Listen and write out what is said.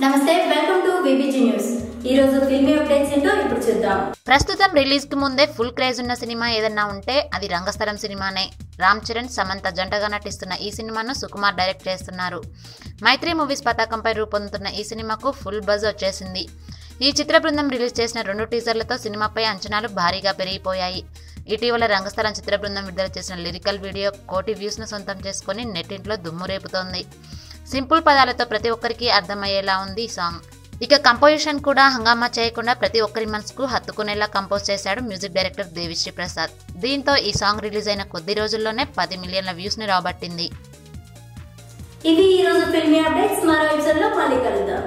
నమస్తే welcome to BBG news ఈ రోజు ఫిల్మీ అప్డేట్స్ ఏంటో ఇప్పుడు చూద్దాం ప్రస్తుతం రిలీజ్ కు ముందే ఫుల్ క్రేజ్ ఉన్న సినిమా ఏదన్నా ఉంటే అది రంగస్థలం సినిమానే రామ్ చరణ్ సమంత జంటగా నటిస్తున్న ఈ సినిమాను సుకుమార్ డైరెక్ట్ చేస్తున్నారు మైత్రి మూవీస్ పతాకంపై రూపొందుతున్న ఈ సినిమాకు ఫుల్ బజ్ వచ్చేసింది ఈ చిత్ర బృందం రిలీజ్ చేసిన రెండు టీజర్లతో సినిమాపై అంచనాలు భారీగా పెరిగిపోయాయి ఇటీవల రంగస్థలం చిత్ర బృందం విడుదల చేసిన లిరికల్ వీడియో కోటి వ్యూస్ను సొంతం చేసుకుని నెట్టింట్లో దుమ్ము రేపుతోంది సింపుల్ పదాలతో ప్రతి ఒక్కరికి అర్థమయ్యేలా ఉంది ఈ సాంగ్ ఇక కంపోజిషన్ కూడా హంగామా చేయకుండా ప్రతి ఒక్కరి మనసుకు హత్తుకునేలా కంపోజ్ చేశాడు మ్యూజిక్ డైరెక్టర్ దేవిశ్రీ ప్రసాద్ దీంతో ఈ సాంగ్ రిలీజ్ అయిన కొద్ది రోజుల్లోనే పది మిలియన్ల వ్యూస్ ని రాబట్టింది ఇవి ఈ రోజు ఫిల్మీ అప్డేట్స్ మరో ఎపిసోడ్ లో మళ్ళీ కలుద్దాం